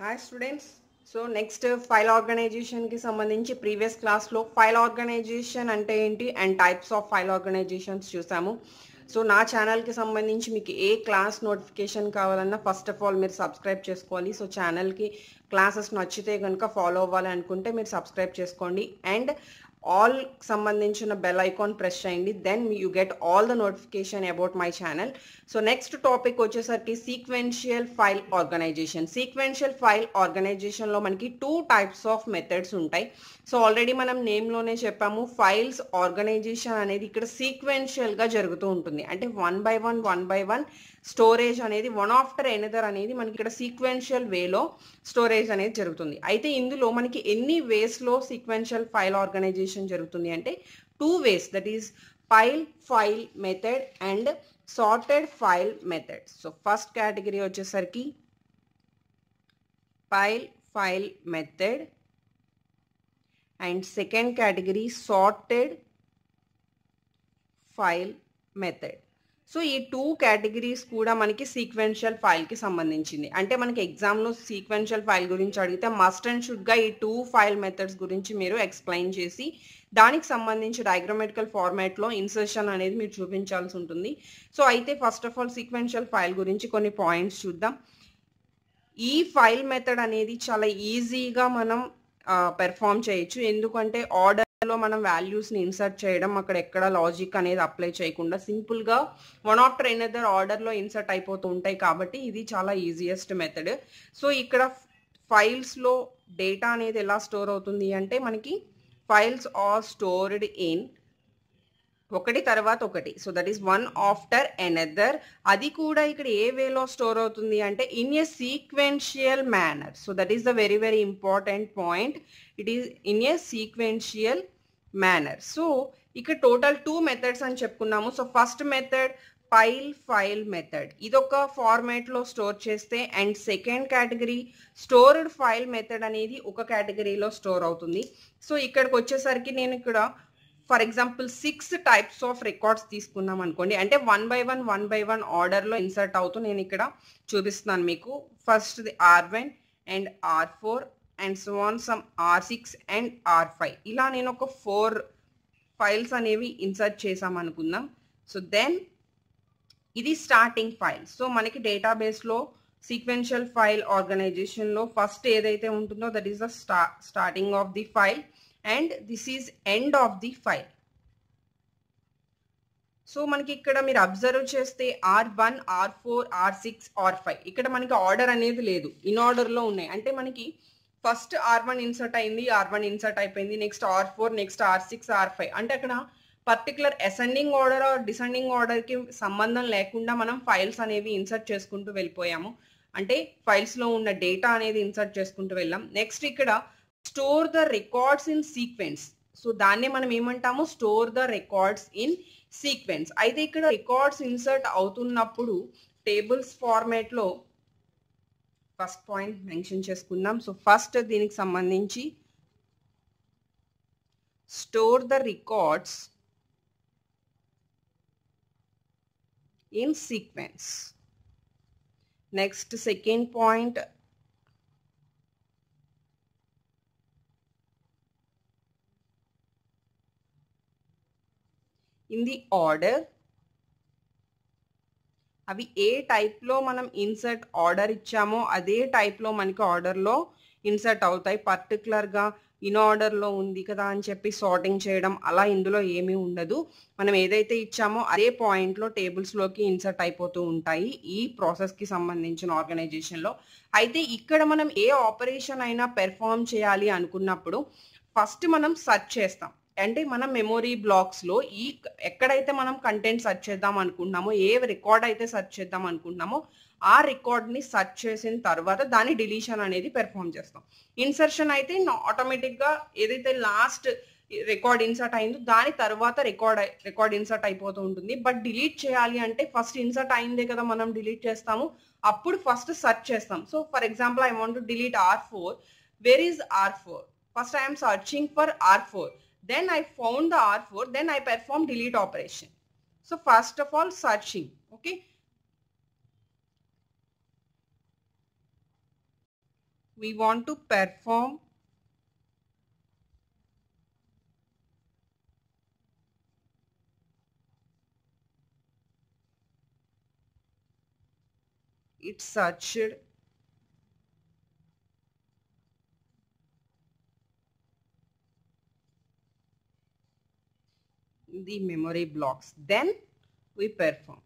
Hi students so next file ఆర్గనైజేషన్కి సంబంధించి previous క్లాస్లో ఫైల్ ఆర్గనైజేషన్ అంటే ఏంటి and types of file organizations చూసాము సో నా ఛానల్కి సంబంధించి మీకు ఏ క్లాస్ నోటిఫికేషన్ కావాలన్నా ఫస్ట్ ఆఫ్ ఆల్ మీరు సబ్స్క్రైబ్ చేసుకోవాలి సో ఛానల్కి క్లాసెస్ నచ్చితే కనుక ఫాలో అవ్వాలి అనుకుంటే మీరు సబ్స్క్రైబ్ చేసుకోండి అండ్ ఆల్ సంబంధించిన బెల్ ఐకాన్ ప్రెస్ చేయండి then you get all the notification about my channel so next topic వచ్చేసరికి sequential file organization sequential file ఆర్గనైజేషన్లో మనకి టూ టైప్స్ ఆఫ్ మెథడ్స్ ఉంటాయి సో ఆల్రెడీ మనం నేమ్లోనే చెప్పాము ఫైల్స్ ఆర్గనైజేషన్ అనేది ఇక్కడ సీక్వెన్షియల్గా జరుగుతూ ఉంటుంది అంటే one by one one by one storage అనేది వన్ ఆఫ్టర్ ఎనదర్ అనేది మనకి ఇక్కడ సీక్వెన్షియల్ వేలో స్టోరేజ్ అనేది జరుగుతుంది అయితే ఇందులో మనకి ఎన్ని వేస్లో సీక్వెన్షియల్ ఫైల్ ఆర్గనైజేషన్ జరుగుతుంది అంటే two ways that is file file method and sorted file method so first category వచ్చేసరికి file file method and second category sorted file method so ఈ టూ కేటగిరీస్ కూడా మనకి సీక్వెన్షియల్ ఫైల్కి సంబంధించింది అంటే మనకి ఎగ్జామ్లో సీక్వెన్షియల్ ఫైల్ గురించి అడిగితే మస్ట్ అండ్ షుడ్గా ఈ టూ ఫైల్ మెథడ్స్ గురించి మీరు ఎక్స్ప్లెయిన్ చేసి దానికి సంబంధించి డయాగ్రమెటికల్ ఫార్మాట్లో ఇన్సర్షన్ అనేది మీరు చూపించాల్సి ఉంటుంది సో అయితే first of all sequential file గురించి కొన్ని పాయింట్స్ చూద్దాం ఈ ఫైల్ మెథడ్ అనేది చాలా ఈజీగా మనం పెర్ఫామ్ చేయొచ్చు ఎందుకంటే ఆర్డర్లో మనం వాల్యూస్ని ఇన్సర్ట్ చేయడం అక్కడ ఎక్కడ లాజిక్ అనేది అప్లై చేయకుండా సింపుల్గా వన్ ఆఫ్టర్ ఎనదర్ ఆర్డర్లో ఇన్సర్ట్ అయిపోతూ ఉంటాయి కాబట్టి ఇది చాలా ఈజియెస్ట్ మెథడ్ సో ఇక్కడ ఫైల్స్లో డేటా అనేది ఎలా స్టోర్ అవుతుంది అంటే మనకి ఫైల్స్ ఆర్ స్టోర్డ్ ఇన్ ఒకటి తర్వాత ఒకటి so that is one after another అది కూడా ఇక్కడ ఏ వేలో స్టోర్ అవుతుంది అంటే in a sequential manner so that is the very very important point it is in a sequential manner so ఇక్కడ టోటల్ టూ మెథడ్స్ అని చెప్పుకున్నాము so first method file file method ఇదొక ఫార్మాట్లో స్టోర్ చేస్తే and second category stored file method అనేది ఒక కేటగిరీలో store అవుతుంది సో ఇక్కడికి వచ్చేసరికి నేను ఇక్కడ for example six types of records తీసుకున్నాం అనుకోండి అంటే one by one one by one ఆర్డర్లో ఇన్సర్ట్ అవుతూ నేను ఇక్కడ చూపిస్తున్నాను మీకు first the R one and R four and so on some R six and R five ఇలా నేను ఒక ఫోర్ ఫైల్స్ అనేవి ఇన్సర్ట్ చేసాం అనుకుందాం సో దెన్ ఇది స్టార్టింగ్ ఫైల్ సో మనకి డేటాబేస్లో సీక్వెన్షియల్ ఫైల్ ఆర్గనైజేషన్లో ఫస్ట్ ఏదైతే ఉంటుందో that is the sta starting of the file and this is end of the file so మనకి ఇక్కడ మీరు అబ్జర్వ్ చేస్తే R one R four R six R five ఇక్కడ మనకి ఆర్డర్ అనేది లేదు ఇన్ ఆర్డర్లో ఉన్నాయి అంటే మనకి ఫస్ట్ ఆర్ వన్ ఇన్సర్ట్ అయింది ఆర్ వన్ ఇన్సర్ట్ అయిపోయింది next R four next R six R five అంటే అక్కడ particular ascending order or descending ఆర్డర్కి సంబంధం లేకుండా మనం ఫైల్స్ అనేవి ఇన్సర్ట్ చేసుకుంటూ వెళ్ళిపోయాము అంటే ఫైల్స్లో ఉన్న డేటా అనేది ఇన్సర్ట్ చేసుకుంటూ వెళ్ళాం నెక్స్ట్ ఇక్కడ store the records in sequence so దాన్ని మనం ఏమంటాము store the records in sequence అయితే ఇక్కడ రికార్డ్స్ ఇన్సర్ట్ అవుతున్నప్పుడు టేబుల్స్ ఫార్మేట్లో ఫస్ట్ పాయింట్ మెన్షన్ చేసుకుందాం సో ఫస్ట్ దీనికి సంబంధించి store the records in sequence next second point in the order అవి ఏ టైప్లో మనం ఇన్సర్ట్ ఆర్డర్ ఇచ్చామో అదే టైప్లో మనకి ఆర్డర్లో ఇన్సర్ట్ అవుతాయి పర్టికులర్గా ఇన్ ఆర్డర్లో ఉంది కదా అని చెప్పి సార్టింగ్ చేయడం అలా ఇందులో ఏమీ ఉండదు మనం ఏదైతే ఇచ్చామో అదే పాయింట్లో టేబుల్స్లోకి ఇన్సర్ట్ అయిపోతూ ఉంటాయి ఈ ప్రాసెస్కి సంబంధించిన ఆర్గనైజేషన్లో అయితే ఇక్కడ మనం ఏ ఆపరేషన్ అయినా పెర్ఫామ్ చేయాలి అనుకున్నప్పుడు ఫస్ట్ మనం సర్చ్ చేస్తాం అంటే మనం మెమొరీ బ్లాక్స్లో ఈ ఎక్కడైతే మనం కంటెంట్ సెర్చ్ చేద్దాం అనుకుంటున్నామో ఏ రికార్డ్ అయితే సెర్చ్ చేద్దాం అనుకుంటున్నామో ఆ రికార్డ్ని సెర్చ్ చేసిన తర్వాత దాని డిలీషన్ అనేది పెర్ఫామ్ చేస్తాం ఇన్సర్షన్ అయితే ఆటోమేటిక్గా ఏదైతే లాస్ట్ రికార్డ్ ఇన్సర్ట్ అయిందో దాని తర్వాత రికార్డ్ రికార్డ్ ఇన్సర్ట్ అయిపోతూ ఉంటుంది బట్ డిలీట్ చేయాలి అంటే ఫస్ట్ ఇన్సర్ట్ అయిందే కదా మనం డిలీట్ చేస్తాము అప్పుడు ఫస్ట్ సెర్చ్ చేస్తాం so for example I want to delete R four where is R four first I'm searching for R four then I found the R4, then I perform delete operation. So first of all searching, okay. we want to perform it searched the memory blocks then we perform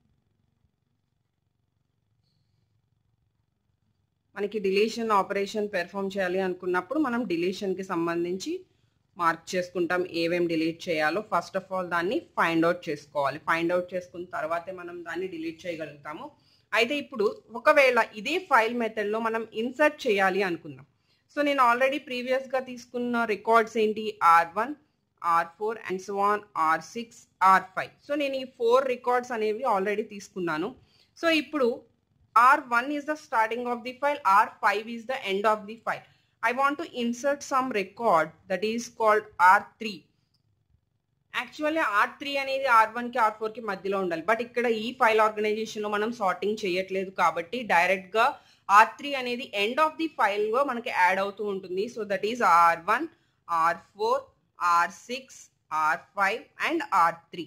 మనకి deletion operation perform చేయాలి అనుకున్నప్పుడు మనం డిలీషన్కి సంబంధించి mark చేసుకుంటాం ఏమేం delete చేయాలో first of all దాన్ని find out చేసుకోవాలి ఫైండ్ అవుట్ చేసుకున్న తర్వాతే మనం దాన్ని డిలీట్ చేయగలుగుతాము అయితే ఇప్పుడు ఒకవేళ ఇదే ఫైల్ మెథడ్లో మనం ఇన్సర్ట్ చేయాలి అనుకుందాం సో నేను ఆల్రెడీ ప్రీవియస్గా తీసుకున్న రికార్డ్స్ ఏంటి R one R four and so on R six R five so నేను ఈ ఫోర్ రికార్డ్స్ అనేవి ఆల్రెడీ తీసుకున్నాను సో ఇప్పుడు R1 is the starting of the file, R5 is the end of the file. I want to insert some record that is called R3. Actually R three అనేది R వన్కి R ఫోర్కి మధ్యలో ఉండాలి but ఇక్కడ ఈ file ఆర్గనైజేషన్లో మనం sorting చేయట్లేదు కాబట్టి డైరెక్ట్గా ఆర్ త్రీ అనేది ఎండ్ ఆఫ్ ది ఫైల్గా మనకి యాడ్ అవుతూ ఉంటుంది so that is R one R four R six R five and R three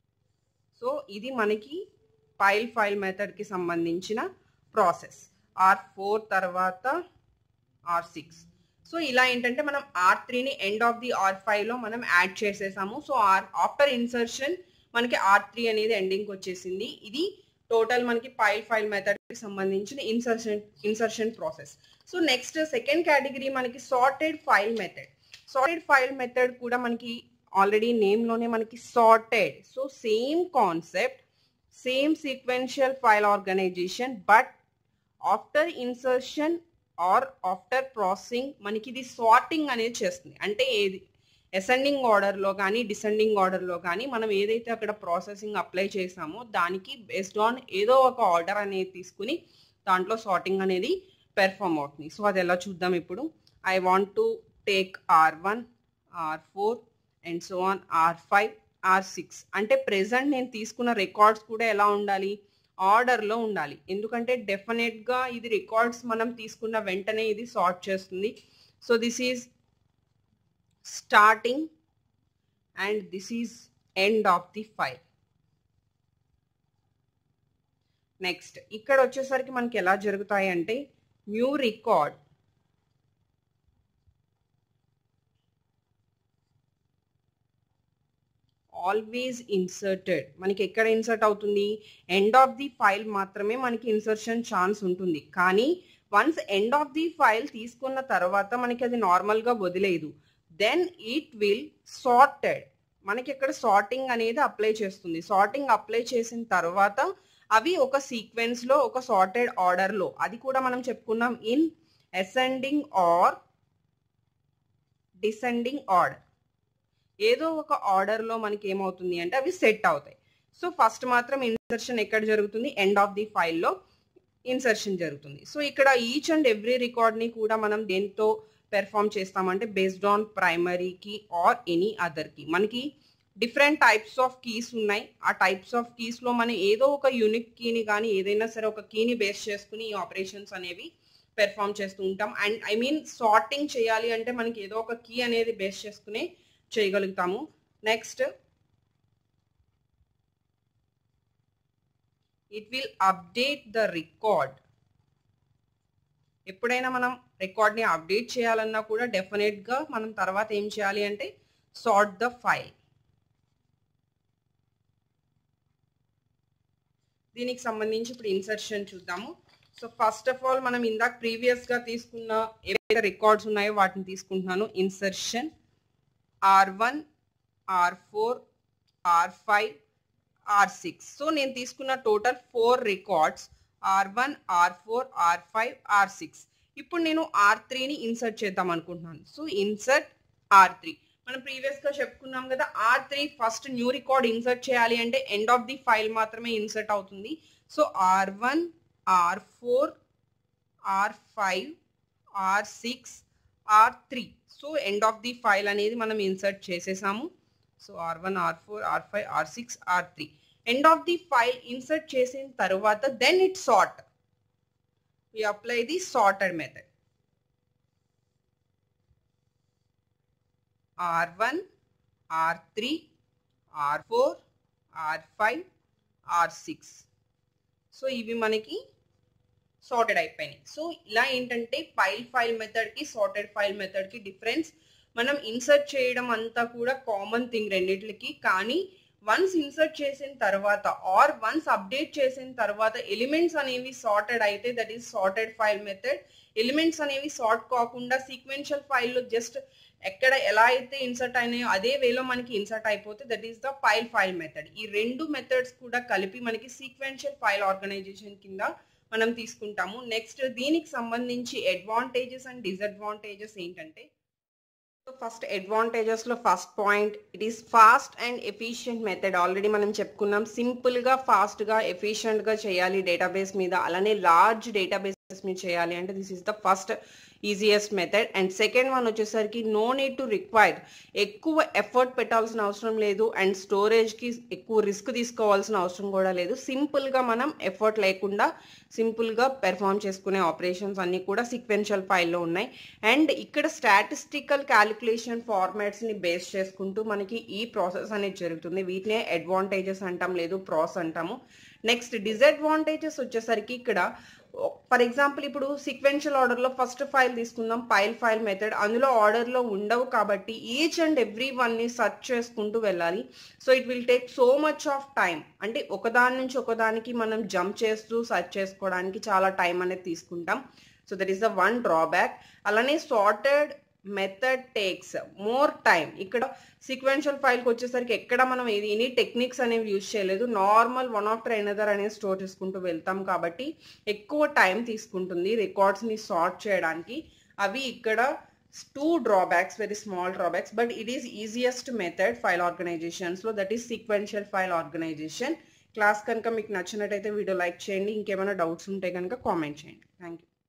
so ఇది మనకి ఫైల్ ఫైల్ మెథడ్కి సంబంధించిన ప్రాసెస్ ఆర్ ఫోర్ తర్వాత ఆర్ సిక్స్ సో ఇలా ఏంటంటే మనం ఆర్ త్రీని ఎండ్ ఆఫ్ ది ఆర్ ఫైవ్లో మనం యాడ్ చేసేసాము సో ఆర్ ఆఫ్టర్ ఇన్సర్షన్ మనకి ఆర్ త్రీ అనేది ఎండింగ్కి వచ్చేసింది ఇది టోటల్ మనకి ఫైల్ ఫైల్ మెథడ్కి సంబంధించిన insertion insertion process so next second category మనకి sorted file method sorted file method కూడా మనకి ఆల్రెడీ నేమ్లోనే మనకి sorted so same concept same sequential file organization but after insertion or after processing మనకి ఇది సార్టింగ్ అనేది చేస్తుంది అంటే ఏది అసెండింగ్ ఆర్డర్లో కానీ డిసెండింగ్ ఆర్డర్లో కానీ మనం ఏదైతే అక్కడ ప్రాసెసింగ్ అప్లై చేసామో దానికి బేస్డ్ ఆన్ ఏదో ఒక ఆర్డర్ అనేది తీసుకుని దాంట్లో సార్టింగ్ అనేది పెర్ఫామ్ అవుతుంది సో అది ఎలా చూద్దాం ఇప్పుడు I want to take R one R four and so on R five are six అంటే ప్రెసెంట్ నేను తీసుకున్న రికార్డ్స్ కూడా ఎలా ఉండాలి ఆర్డర్లో ఉండాలి ఎందుకంటే డెఫినెట్గా ఇది రికార్డ్స్ మనం తీసుకున్న వెంటనే ఇది సార్ట్ చేస్తుంది so this is starting and this is end of the file next ఇక్కడ వచ్చేసరికి మనకి ఎలా జరుగుతాయి అంటే న్యూ రికార్డ్ ఆల్వేస్ ఇన్సర్టెడ్ మనకి ఎక్కడ ఇన్సర్ట్ అవుతుంది ఎండ్ ఆఫ్ ది ఫైల్ మాత్రమే మనకి ఇన్సర్షన్ ఛాన్స్ ఉంటుంది కానీ once end of the file తీసుకున్న తర్వాత మనకి అది నార్మల్గా వదిలేదు దెన్ ఇట్ విల్ సార్టెడ్ మనకి ఇక్కడ సార్టింగ్ అనేది అప్లై చేస్తుంది సార్టింగ్ అప్లై చేసిన తర్వాత అవి ఒక సీక్వెన్స్లో ఒక సార్టెడ్ ఆర్డర్లో అది కూడా మనం చెప్పుకున్నాం in ascending or descending order ఏదో ఒక ఆర్డర్లో మనకి ఏమవుతుంది అంటే అవి సెట్ అవుతాయి సో ఫస్ట్ మాత్రం ఇన్సర్షన్ ఎక్కడ జరుగుతుంది ఎండ్ ఆఫ్ ది ఫైల్లో ఇన్సర్షన్ జరుగుతుంది సో ఇక్కడ ఈచ్ అండ్ ఎవ్రీ రికార్డ్ని కూడా మనం దేంతో పెర్ఫామ్ చేస్తామంటే బేస్డ్ ఆన్ ప్రైమరీకి ఆర్ ఎనీ అదర్కి మనకి డిఫరెంట్ టైప్స్ ఆఫ్ కీస్ ఉన్నాయి ఆ టైప్స్ ఆఫ్ కీస్లో మనం ఏదో ఒక యూనిక్ కీని కానీ ఏదైనా సరే ఒక కీని బేస్ చేసుకుని ఈ ఆపరేషన్స్ అనేవి పెర్ఫామ్ చేస్తూ ఉంటాం అండ్ ఐ మీన్ సార్టింగ్ చేయాలి అంటే మనకి ఏదో ఒక కీ అనేది బేస్ చేసుకుని చేయగలుగుతాము next it will update the record ఎప్పుడైనా మనం రికార్డ్ని అప్డేట్ చేయాలన్నా కూడా డెఫినెట్గా మనం తర్వాత ఏం చేయాలి అంటే సార్ట్ ద ఫైల్ దీనికి సంబంధించి ఇప్పుడు ఇన్సర్షన్ చూద్దాము సో ఫస్ట్ ఆఫ్ ఆల్ మనం ఇందాక ప్రీవియస్గా తీసుకున్న ఏవైతే రికార్డ్స్ ఉన్నాయో వాటిని తీసుకుంటున్నాను insertion R one R four are five are six so నేను తీసుకున్న total four records R one R four are five are six ఇప్పుడు నేను ఆర్ త్రీని ఇన్సర్ట్ చేద్దాం అనుకుంటున్నాను సో ఇన్సర్ట్ ఆర్ త్రీ మనం ప్రీవియస్గా చెప్పుకున్నాం కదా R three first new record insert చేయాలి అంటే ఎండ్ ఆఫ్ ది ఫైల్ మాత్రమే ఇన్సర్ట్ అవుతుంది so R one R four are five are six R three so end of the file అనేది మనం ఇన్సర్ట్ చేసేసాము so R one R four are five are six R three end of the file insert చేసిన తర్వాత then it sort we apply the sorted method R one R three are four are five are six so ఇవి మనకి sorted అయిపోయినాయి so ఇలా ఏంటంటే file file మెథడ్కి sorted file మెథడ్కి difference మనం ఇన్సర్ట్ చేయడం అంతా కూడా కామన్ థింగ్ రెండిట్లకి కానీ వన్స్ ఇన్సర్ట్ చేసిన తర్వాత ఆర్ వన్స్ అప్డేట్ చేసిన తర్వాత ఎలిమెంట్స్ అనేవి సార్టెడ్ అయితే that is sorted file method elements అనేవి సార్ట్ కాకుండా సీక్వెన్షియల్ ఫైల్లో జస్ట్ ఎక్కడ ఎలా అయితే ఇన్సర్ట్ అయినాయో అదే వేలో మనకి ఇన్సర్ట్ అయిపోతే that is the file file method ఈ రెండు మెథడ్స్ కూడా కలిపి మనకి సీక్వెన్షియల్ ఫైల్ ఆర్గనైజేషన్ కింద మనం తీసుకుంటాము నెక్స్ట్ దీనికి సంబంధించి అడ్వాంటేజెస్ అండ్ డిసడ్వాంటేజెస్ ఏంటంటే ఫస్ట్ అడ్వాంటేజెస్ లో first point it is fast and efficient method already మనం చెప్పుకున్నాం సింపుల్ గా ఫాస్ట్ గా ఎఫిషియంట్ గా చేయాలి డేటాబేస్ మీద అలానే లార్జ్ డేటాబేస్ మీద చేయాలి అంటే this is the first easiest method and second one వచ్చేసరికి నో నీడ్ టు రిక్వైర్ ఎక్కువ ఎఫర్ట్ పెట్టాల్సిన అవసరం లేదు అండ్ స్టోరేజ్కి ఎక్కువ రిస్క్ తీసుకోవాల్సిన అవసరం కూడా లేదు సింపుల్గా మనం ఎఫర్ట్ లేకుండా సింపుల్గా పెర్ఫామ్ చేసుకునే ఆపరేషన్స్ అన్నీ కూడా సీక్వెన్షియల్ ఫైల్లో ఉన్నాయి అండ్ ఇక్కడ స్టాటిస్టికల్ క్యాలిక్యులేషన్ ఫార్మాట్స్ని బేస్ చేసుకుంటూ మనకి ఈ ప్రాసెస్ అనేది జరుగుతుంది వీటినే అడ్వాంటేజెస్ అంటాం లేదు ప్రాస్ అంటాము నెక్స్ట్ డిసడ్వాంటేజెస్ వచ్చేసరికి ఇక్కడ ఫర్ ఎగ్జాంపుల్ ఇప్పుడు సీక్వెన్షియల్ ఆర్డర్లో ఫస్ట్ ఫైల్ తీసుకుందాం ఫైల్ ఫైల్ మెథడ్ అందులో ఆర్డర్లో ఉండవు కాబట్టి ఈచ్ అండ్ ఎవ్రీ వన్ని సర్చ్ చేసుకుంటూ వెళ్ళాలి so it will take so much of time అంటే ఒకదాని నుంచి ఒకదానికి మనం జంప్ చేస్తూ సర్చ్ చేసుకోవడానికి చాలా టైం అనేది తీసుకుంటాం so that is the one drawback అలానే sorted method takes more time ఇక్కడ సీక్వెన్షియల్ ఫైల్కి వచ్చేసరికి ఎక్కడ మనం ఇది ఎనీ టెక్నిక్స్ అనేవి యూజ్ చేయలేదు నార్మల్ వన్ ఆఫ్టర్ ఎనదర్ అనేది స్టోర్ చేసుకుంటూ వెళ్తాం కాబట్టి ఎక్కువ టైం తీసుకుంటుంది రికార్డ్స్ని సార్ట్ చేయడానికి అవి ఇక్కడ two drawbacks very small drawbacks but it is easiest method file ఆర్గనైజేషన్స్లో that is sequential file organization class కనుక మీకు నచ్చినట్టయితే వీడియో లైక్ చేయండి ఇంకేమైనా డౌట్స్ ఉంటే కనుక కామెంట్ చేయండి థ్యాంక్ యూ